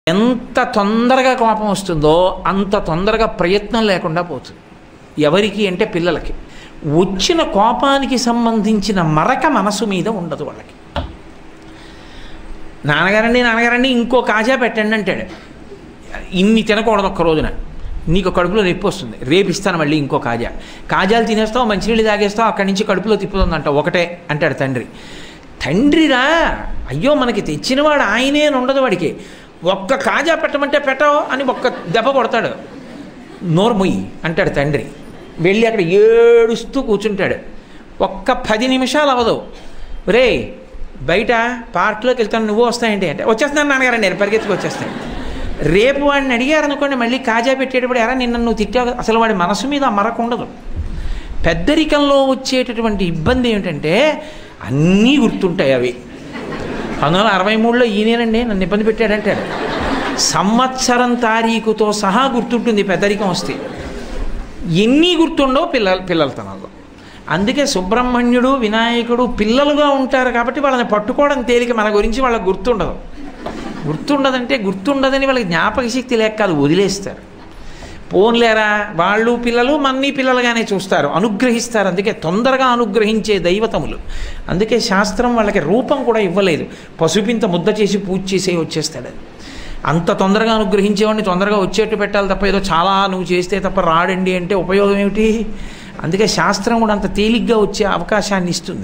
ఎంత తొందరగా కోపం వస్తుందో అంత తొందరగా ప్రయత్నం లేకుండా పోతుంది ఎవరికి అంటే పిల్లలకి వచ్చిన కోపానికి సంబంధించిన మరక మనసు మీద ఉండదు వాళ్ళకి నాన్నగారండి నాన్నగారండి ఇంకో కాజా పెట్టండి అంటాడు ఇన్ని తినకూడదు ఒక్క రోజున నీకు కడుపులో నొప్పి వస్తుంది రేపు ఇస్తాను మళ్ళీ ఇంకో కాజా కాజాలు తినేస్తావు మంచినీళ్ళు తాగేస్తావు అక్కడి నుంచి కడుపులో తిప్పుతుందంట ఒకటే అంటాడు తండ్రి తండ్రిరా అయ్యో మనకి తెచ్చినవాడు ఆయనే అని ఉండదు వాడికి ఒక్క కాజా పెట్టమంటే పెట్టవు అని ఒక్క దెబ్బ కొడతాడు నోరు మొయ్యి అంటాడు తండ్రి వెళ్ళి అక్కడ ఏడుస్తూ కూర్చుంటాడు ఒక్క పది నిమిషాలు అవ్వదు రే బయట పార్క్లోకి వెళ్తాను నువ్వు వస్తాయంటే అంటే వచ్చేస్తున్నాను నాన్నగారండి నేను పరిగెత్తుకు వచ్చేస్తాను రేపు వాడిని అడిగారు అనుకోండి మళ్ళీ కాజా పెట్టేటప్పుడు ఎరా నిన్న నువ్వు తిట్టావు కదా?" అసలు వాడి మనసు మీద ఆ మరక ఉండదు పెద్దరికంలో వచ్చేటటువంటి ఇబ్బంది ఏమిటంటే అన్నీ గుర్తుంటాయి అవి పంతొమ్మిది వందల అరవై మూడులో ఈయనేనండి నన్ను ఇబ్బంది పెట్టాడంటాడు సంవత్సరం తారీఖుతో సహా గుర్తుంటుంది పెద్దరికం వస్తే ఎన్ని గుర్తుండవు పిల్లల పిల్లలతనంలో అందుకే సుబ్రహ్మణ్యుడు వినాయకుడు పిల్లలుగా ఉంటారు కాబట్టి వాళ్ళని పట్టుకోవడం తేలిక మన గురించి వాళ్ళకి గుర్తుండదు గుర్తుండదంటే గుర్తుండదని వాళ్ళకి జ్ఞాపక శక్తి లేక కాదు వదిలేస్తారు పోన్లేరా వాళ్ళు పిల్లలు మన్ని పిల్లలుగానే చూస్తారు అనుగ్రహిస్తారు అందుకే తొందరగా అనుగ్రహించే దైవతములు అందుకే శాస్త్రం వాళ్ళకి రూపం కూడా ఇవ్వలేదు పసుపింత ముద్ద చేసి పూజ చేసే వచ్చేస్తాడు అది. అంత తొందరగా అనుగ్రహించేవాడిని తొందరగా వచ్చేట్టు పెట్టాలి తప్ప ఏదో చాలా నువ్వు చేస్తే తప్ప రాడండి అంటే ఉపయోగం ఏమిటి అందుకే శాస్త్రం కూడా అంత తేలిగ్గా వచ్చే అవకాశాన్ని ఇస్తుంది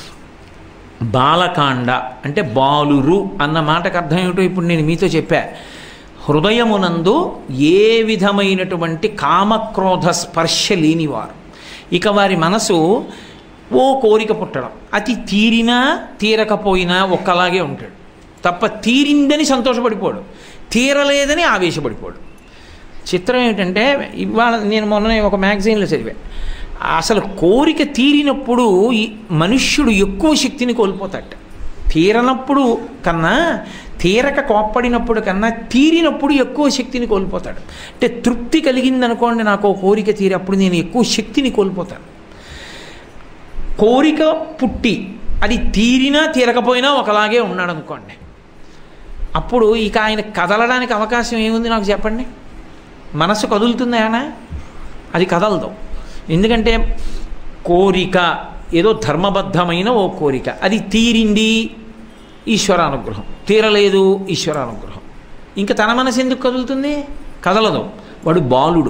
బాలకాండ అంటే బాలురు అన్న మాటకు అర్థం ఏమిటో ఇప్పుడు నేను మీతో చెప్పా హృదయమునందు ఏ విధమైనటువంటి కామక్రోధ స్పర్శ లేనివారు ఇక వారి మనసు ఓ కోరిక పుట్టడం అతి తీరినా తీరకపోయినా ఒక్కలాగే ఉంటాడు తప్ప తీరిందని సంతోషపడిపోడు తీరలేదని ఆవేశపడిపోడు చిత్రం ఏమిటంటే ఇవాళ నేను మొన్ననే ఒక మ్యాగజైన్లో చదివా అసలు కోరిక తీరినప్పుడు ఈ మనుష్యుడు ఎక్కువ శక్తిని కోల్పోతాట తీరనప్పుడు కన్నా తీరక కోప్పడినప్పుడు కన్నా తీరినప్పుడు ఎక్కువ శక్తిని కోల్పోతాడు అంటే తృప్తి కలిగిందనుకోండి నాకు ఓ కోరిక తీరప్పుడు నేను ఎక్కువ శక్తిని కోల్పోతాను కోరిక పుట్టి అది తీరినా తీరకపోయినా ఒకలాగే ఉన్నాడు అనుకోండి అప్పుడు ఇక ఆయన కదలడానికి అవకాశం ఏముంది నాకు చెప్పండి మనసు కదులుతుంది ఆయన అది కదలదు ఎందుకంటే కోరిక ఏదో ధర్మబద్ధమైన ఓ కోరిక అది తీరింది ఈశ్వరానుగ్రహం తీరలేదు ఈశ్వరానుగ్రహం ఇంకా తన మనసు ఎందుకు కదులుతుంది కదలదు వాడు బాలుడు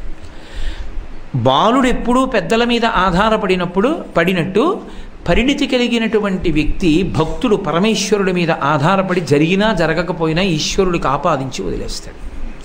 బాలుడు ఎప్పుడూ పెద్దల మీద ఆధారపడినప్పుడు పడినట్టు పరిణితి కలిగినటువంటి వ్యక్తి భక్తుడు పరమేశ్వరుడి మీద ఆధారపడి జరిగినా జరగకపోయినా ఈశ్వరుడికి ఆపాదించి వదిలేస్తాడు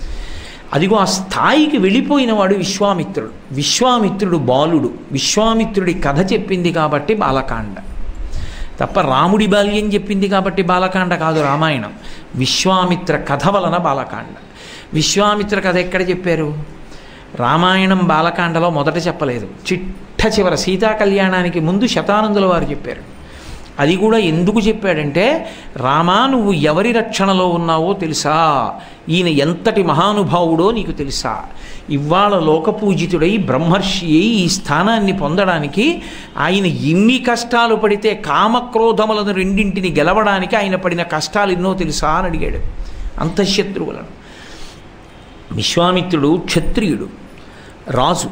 అదిగో ఆ స్థాయికి వెళ్ళిపోయిన వాడు విశ్వామిత్రుడు విశ్వామిత్రుడు బాలుడు విశ్వామిత్రుడి కథ చెప్పింది కాబట్టి బాలకాండ తప్ప రాముడి బాల్యం చెప్పింది కాబట్టి బాలకాండ కాదు రామాయణం విశ్వామిత్ర కథ వలన బాలకాండ విశ్వామిత్ర కథ ఎక్కడ చెప్పారు రామాయణం బాలకాండలో మొదట చెప్పలేదు చిట్ట చివర సీతా కళ్యాణానికి ముందు శతానందుల వారు చెప్పారు అది కూడా ఎందుకు చెప్పాడంటే రామా నువ్వు ఎవరి రక్షణలో ఉన్నావో తెలుసా ఈయన ఎంతటి మహానుభావుడో నీకు తెలుసా ఇవాళ లోకపూజితుడై బ్రహ్మర్షి అయి ఈ స్థానాన్ని పొందడానికి ఆయన ఎన్ని కష్టాలు పడితే కామక్రోధములను రెండింటిని గెలవడానికి ఆయన పడిన కష్టాలు ఎన్నో తెలుసా అని అడిగాడు అంతఃశత్రువులను విశ్వామిత్రుడు క్షత్రియుడు రాజు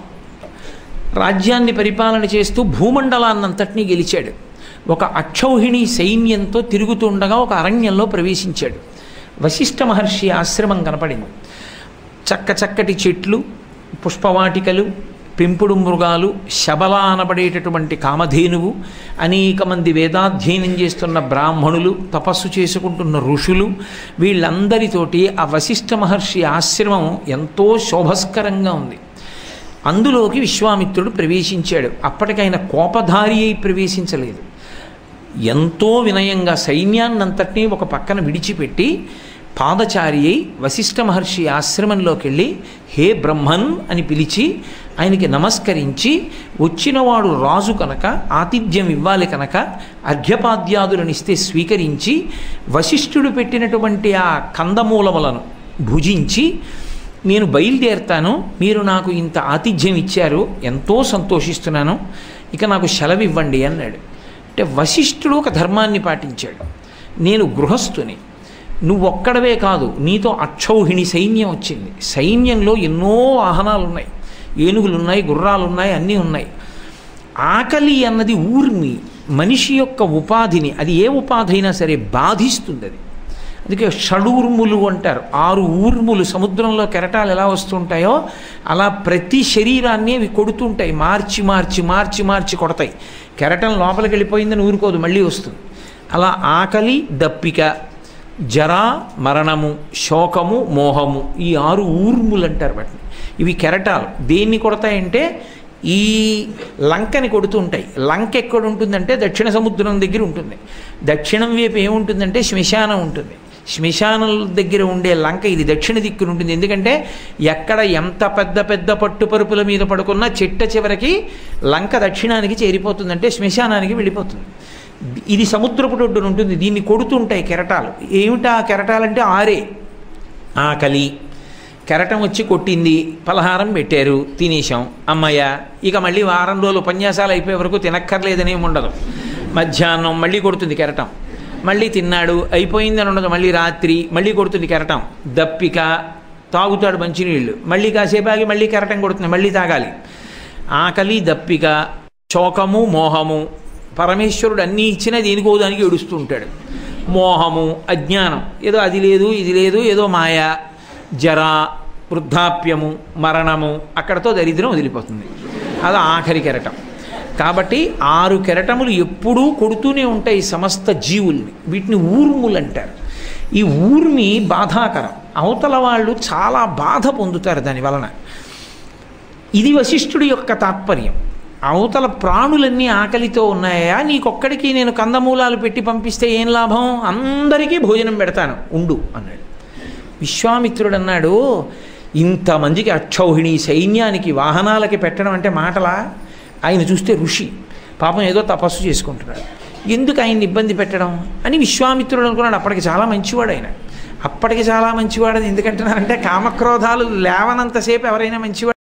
రాజ్యాన్ని పరిపాలన చేస్తూ భూమండలాన్నంతటినీ గెలిచాడు ఒక అక్షౌహిణి సైన్యంతో తిరుగుతుండగా ఒక అరణ్యంలో ప్రవేశించాడు వశిష్ఠ మహర్షి ఆశ్రమం కనపడింది చక్క చక్కటి చెట్లు పుష్పవాటికలు పెంపుడు మృగాలు శబల అనబడేటటువంటి కామధేనువు అనేక మంది వేదాధ్యయనం చేస్తున్న బ్రాహ్మణులు తపస్సు చేసుకుంటున్న ఋషులు వీళ్ళందరితోటి ఆ వశిష్ఠ మహర్షి ఆశ్రమం ఎంతో శోభస్కరంగా ఉంది అందులోకి విశ్వామిత్రుడు ప్రవేశించాడు అప్పటికైనా కోపధారి అయి ప్రవేశించలేదు ఎంతో వినయంగా సైన్యాన్నంతటినీ ఒక పక్కన విడిచిపెట్టి పాదచారి అయి వశిష్ఠ మహర్షి ఆశ్రమంలోకి వెళ్ళి హే బ్రహ్మన్ అని పిలిచి ఆయనకి నమస్కరించి వచ్చినవాడు రాజు కనుక ఆతిథ్యం ఇవ్వాలి కనుక అర్ఘ్యపాద్యాదులను ఇస్తే స్వీకరించి వశిష్ఠుడు పెట్టినటువంటి ఆ కందమూలములను భుజించి నేను బయలుదేరుతాను మీరు నాకు ఇంత ఆతిథ్యం ఇచ్చారు ఎంతో సంతోషిస్తున్నాను ఇక నాకు సెలవు ఇవ్వండి అన్నాడు అంటే వశిష్ఠుడు ఒక ధర్మాన్ని పాటించాడు నేను గృహస్థుని నువ్వు ఒక్కడవే కాదు నీతో అక్షౌహిణి సైన్యం వచ్చింది సైన్యంలో ఎన్నో వాహనాలు ఉన్నాయి ఏనుగులు ఉన్నాయి గుర్రాలు ఉన్నాయి అన్నీ ఉన్నాయి ఆకలి అన్నది ఊర్మి మనిషి యొక్క ఉపాధిని అది ఏ ఉపాధి అయినా సరే బాధిస్తుంది అది అందుకే షడూర్ములు అంటారు ఆరు ఊర్ములు సముద్రంలో కెరటాలు ఎలా వస్తుంటాయో అలా ప్రతి శరీరాన్ని అవి కొడుతుంటాయి మార్చి మార్చి మార్చి మార్చి కొడతాయి కెరటం లోపలికి వెళ్ళిపోయిందని ఊరుకోదు మళ్ళీ వస్తుంది అలా ఆకలి దప్పిక జర మరణము శోకము మోహము ఈ ఆరు ఊర్ములు అంటారు వాటిని ఇవి కెరటాలు దేన్ని కొడతాయంటే ఈ లంకని కొడుతూ ఉంటాయి లంక ఎక్కడ ఉంటుందంటే దక్షిణ సముద్రం దగ్గర ఉంటుంది దక్షిణం వైపు ఏముంటుందంటే శ్మశానం ఉంటుంది శ్మశానం దగ్గర ఉండే లంక ఇది దక్షిణ దిక్కున ఉంటుంది ఎందుకంటే ఎక్కడ ఎంత పెద్ద పెద్ద పట్టుపరుపుల మీద పడుకున్నా చిట్ట చివరికి లంక దక్షిణానికి చేరిపోతుందంటే శ్మశానానికి వెళ్ళిపోతుంది ఇది సముద్రపు ఒడ్డున ఉంటుంది దీన్ని కొడుతుంటాయి కెరటాలు ఏమిటా కెరటాలంటే ఆరే ఆకలి కెరటం వచ్చి కొట్టింది పలహారం పెట్టారు తినేసాం అమ్మయ్య ఇక మళ్ళీ వారం రోజులు ఉపన్యాసాలు అయిపోయే వరకు తినక్కర్లేదని ఏమి ఉండదు మధ్యాహ్నం మళ్ళీ కొడుతుంది కెరటం మళ్ళీ తిన్నాడు అయిపోయిందని ఉండదు మళ్ళీ రాత్రి మళ్ళీ కొడుతుంది కెరటం దప్పిక తాగుతాడు మంచినీళ్ళు మళ్ళీ కాసేపు ఆగి మళ్ళీ కెరటం కొడుతుంది మళ్ళీ తాగాలి ఆకలి దప్పిక శోకము మోహము పరమేశ్వరుడు అన్నీ ఇచ్చినా దేనికో దానికి ఏడుస్తూ ఉంటాడు మోహము అజ్ఞానం ఏదో అది లేదు ఇది లేదు ఏదో మాయ జర వృద్ధాప్యము మరణము అక్కడతో దరిద్రం వదిలిపోతుంది అది ఆఖరి కెరటం కాబట్టి ఆరు కెరటములు ఎప్పుడూ కొడుతూనే ఉంటాయి సమస్త జీవుల్ని వీటిని ఊర్ములు అంటారు ఈ ఊర్మి బాధాకరం అవతల వాళ్ళు చాలా బాధ పొందుతారు దాని వలన ఇది వశిష్ఠుడి యొక్క తాత్పర్యం అవతల ప్రాణులన్నీ ఆకలితో ఉన్నాయా నీకొక్కడికి నేను కందమూలాలు పెట్టి పంపిస్తే ఏం లాభం అందరికీ భోజనం పెడతాను ఉండు అన్నాడు విశ్వామిత్రుడు అన్నాడు ఇంతమందికి అక్షౌహిణి సైన్యానికి వాహనాలకి పెట్టడం అంటే మాటలా ఆయన చూస్తే ఋషి పాపం ఏదో తపస్సు చేసుకుంటున్నాడు ఎందుకు ఆయన్ని ఇబ్బంది పెట్టడం అని విశ్వామిత్రుడు అనుకున్నాడు అప్పటికి చాలా మంచివాడు ఆయన అప్పటికి చాలా మంచివాడు ఎందుకంటున్నారంటే కామక్రోధాలు లేవనంతసేపు ఎవరైనా మంచివాడు